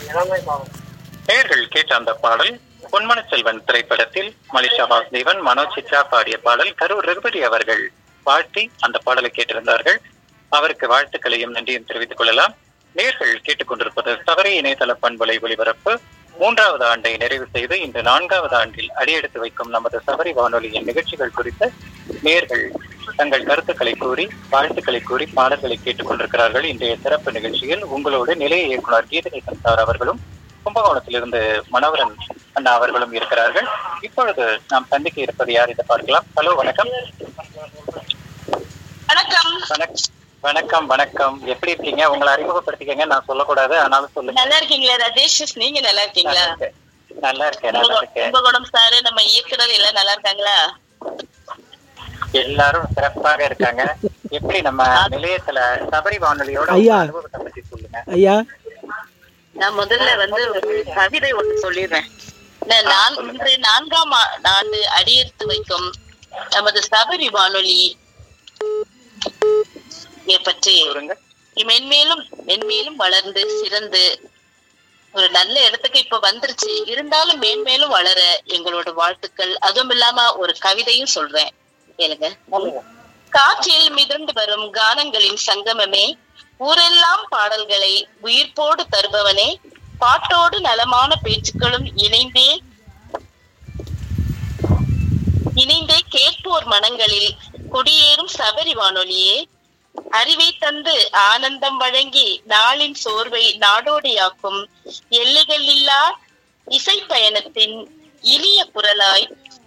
நேர்கள் கேட்ட அந்த பாடல் பொன்மன செல்வன் திரைப்படத்தில் மலிஷா வாசுதேவன் மனோஜ் சித்ரா பாடிய பாடல் கரூர் ரகுபதி அவர்கள் வாழ்த்தி அந்த பாடலை கேட்டிருந்தார்கள் அவருக்கு வாழ்த்துக்களையும் நன்றியும் தெரிவித்துக் கொள்ளலாம் நேர்கள் கேட்டுக்கொண்டிருப்பது சபரி இணையதள பண்பலை ஒளிபரப்பு மூன்றாவது ஆண்டை நிறைவு செய்து இன்று நான்காவது ஆண்டில் அடியெடுத்து வைக்கும் நமது சபரி வானொலியின் நிகழ்ச்சிகள் குறித்து நேர்கள் தங்கள் கருத்துக்களை கூறி வாழ்த்துக்களை கூறி பாடல்களை கேட்டுக் கொண்டிருக்கிறார்கள் இன்றைய சிறப்பு நிகழ்ச்சியில் உங்களோடு நிலைய இயக்குனர் கீதநேசன் சார் அவர்களும் கும்பகோணத்திலிருந்து மனோகரன் அண்ணா அவர்களும் இருக்கிறார்கள் இப்பொழுது நாம் சந்திக்க இருப்பது யார் இதை பார்க்கலாம் ஹலோ வணக்கம் வணக்கம் வணக்- வணக்கம் வணக்கம் எப்படி இருக்கீங்க உங்களை அறிமுகப்படுத்திக்கங்க நான் சொல்லக்கூடாது ஆனாலும் சொல்லுங்க நல்லா இருக்கீங்களா ராஜேஷ் நீங்க நல்லா இருக்கீங்களா நல்லா இருக்கேன் நல்லா இருக்கேன் கும்பகோணம் சாரு நம்ம இயக்குனர் எல்லாம் நல்லா இருக்காங்களா எல்லாரும் சிறப்பாக இருக்காங்க எப்படி நம்ம நிலையத்துல சபரி வானொலியோட உங்க ஐயா. அனுபவத்தை பத்தி சொல்லுங்க ஐயா நான் முதல்ல வந்து ஒரு கவிதை ஒன்று சொல்லிடுறேன் நான் நான் இன்று நான்காம் ஆ- ஆண்டு அடியெடுத்து வைக்கும் நமது சபரி வானொலி இதை பற்றி சொல்லுங்க மென்மேலும் மென்மேலும் வளர்ந்து சிறந்து ஒரு நல்ல இடத்துக்கு இப்ப வந்துருச்சு இருந்தாலும் மேன்மேலும் வளர எங்களோட வாழ்த்துக்கள் அதுவும் இல்லாம ஒரு கவிதையும் சொல்றேன் கேளுங்க காற்றில் மிதந்து வரும் கானங்களின் சங்கமமே ஊரெல்லாம் பாடல்களை உயிர்ப்போடு தருபவனே பாட்டோடு நலமான பேச்சுக்களும் இணைந்தே இணைந்தே கேட்போர் மனங்களில் குடியேறும் சபரி வானொலியே அறிவை தந்து ஆனந்தம் வழங்கி நாளின் சோர்வை நாடோடியாக்கும் எல்லைகள் இல்லா இசை பயணத்தின் இனிய குரலாய்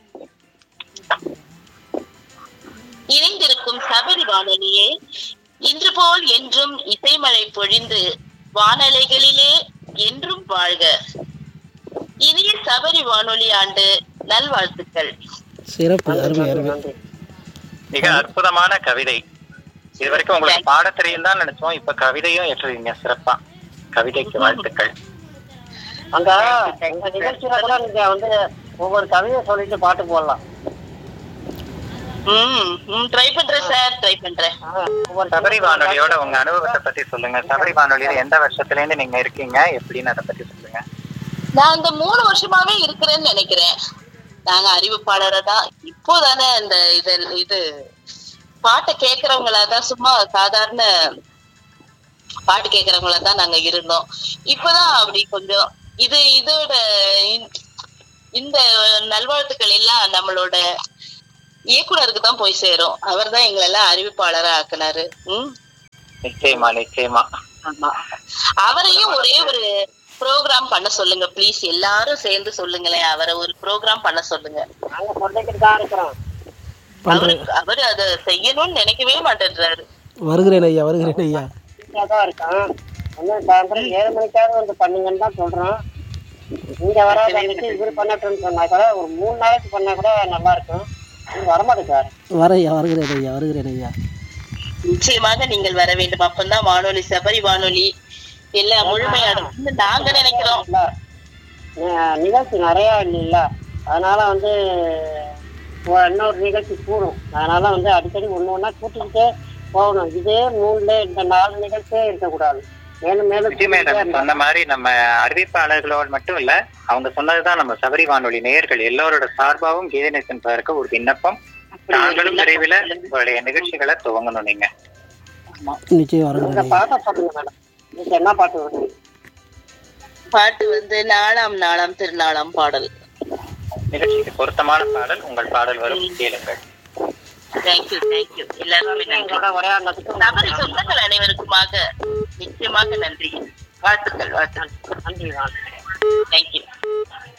இணைந்திருக்கும் சபரி வானொலியே இன்று போல் என்றும் இசைமழை பொழிந்து வானலைகளிலே என்றும் வாழ்க இனிய சபரி வானொலி ஆண்டு நல்வாழ்த்துக்கள் சிறப்பு அருமை அருமை மிக அற்புதமான கவிதை இது வரைக்கும் உங்களுக்கு பாட தெரியும் தான் நினைச்சோம் இப்ப கவிதையும் ஏற்றுவீங்க சிறப்பா கவிதைக்கு வாழ்த்துக்கள் அங்க எங்க நிகழ்ச்சியில கூட நீங்க வந்து ஒவ்வொரு கவிதை சொல்லிட்டு பாட்டு போடலாம் ம் ட்ரை பண்றேன் சார் ட்ரை பண்றேன் ஒவ்வொரு சபரி வானொலியோட உங்க அனுபவத்தை பத்தி சொல்லுங்க சபரி வானொலியில எந்த வருஷத்துல இருந்து நீங்க இருக்கீங்க எப்படின்னு அதை பத்தி சொல்லுங்க நான் இந்த மூணு வருஷமாவே இருக்கிறேன்னு நினைக்கிறேன் நாங்க அறிவிப்பாளரை தான் இப்போதானே இந்த இது இது பாட்டை கேட்கறவங்களா தான் சும்மா சாதாரண பாட்டு கேட்கறவங்களா தான் நாங்க இருந்தோம் இப்பதான் அப்படி கொஞ்சம் இது இதோட இந்த- இந்த நல்வாழ்த்துக்கள் எல்லாம் நம்மளோட இயக்குனருக்கு தான் போய் சேரும் அவர் தான் எங்களை எல்லாம் அறிவிப்பாளரா ஆக்குனாரு ம் நிச்சயமா நிச்சயமா ஆமா அவரையும் ஒரே ஒரு ப்ரோக்ராம் பண்ண சொல்லுங்க ப்ளீஸ் எல்லாரும் சேர்ந்து சொல்லுங்களேன் அவரை ஒரு ப்ரோக்ராம் பண்ண சொல்லுங்க நாங்க சொல்லிக்கிட்டு தான் இருக்கிறோம் பண்றேன் அவரு அவரு அதை செய்யணும்னு நினைக்கவே மாட்டேன்றாரு வருகிறேன் ஐயா வருகிறேன் ஐயா வீட்டில் தான் இருக்கோம் வந்து சாயந்தரம் ஏழு மணிக்காவது வந்து பண்ணுங்கன்னு தான் சொல்றோம் நீங்க வராத அன்னைக்கு இவர் பண்ணட்டும்னு சொன்னா கூட ஒரு மூணு நாளைக்கு பண்ணா கூட நல்லா இருக்கும் இது வரமாட்டேங்காரு வர ஐயா வருகிறேன் ஐயா வருகிறேன் ஐயா நிச்சயமாக நீங்கள் வர வேண்டும் அப்பந்தான் வானொலி சபரி வானொலி எல்லாம் முழுமையாடும் நாங்க நினைக்கிறோம் இல்ல அஹ் நிகழ்ச்சி நிறைய இல்லைல்ல அதனால வந்து ஒ- இன்னொரு நிகழ்ச்சி கூடும் அதனால வந்து அடிக்கடி ஒண்ணு ஒண்ணா கூட்டிக்கிட்டே போகணும் இதே மூணுல இந்த நாலு நிகழ்ச்சியே இருக்கக்கூடாது மேலும் மேலும் விஜய் மேடம் சொன்ன மாதிரி நம்ம அறிவிப்பாளர்களோடு மட்டும் இல்ல அவங்க சொன்னதுதான் நம்ம சபரி வானொலி நேயர்கள் எல்லோரோட சார்பாகவும் கீதநேசன் சாருக்கு ஒரு விண்ணப்பம் நாங்களும் விரைவில் உங்களுடைய நிகழ்ச்சிகளை துவங்கணும் நீங்க நிச்சயம் இந்த வருகிறேன் ஐயா பாட்டை பாட்டுங்க மேடம் இன்னைக்கு என்ன பாட்டு வருது பாட்டு வந்து நாளாம் நாளாம் திருநாளாம் பாடல் நிகழ்ச்சிக்கு பொருத்தமான பாடல் உங்கள் பாடல் வரும் கேளுங்கள் தேங்க்யூ தேங்க்யூ எல்லாருமே நன்றி எங்களோட உரையாடினதுக்கு சபரி சொந்தங்கள் அனைவருக்குமாக நிச்சயமாக நன்றி வாழ்த்துக்கள் வாழ்த்துக்கள் நன்றி வாங்க தேங்க்யூ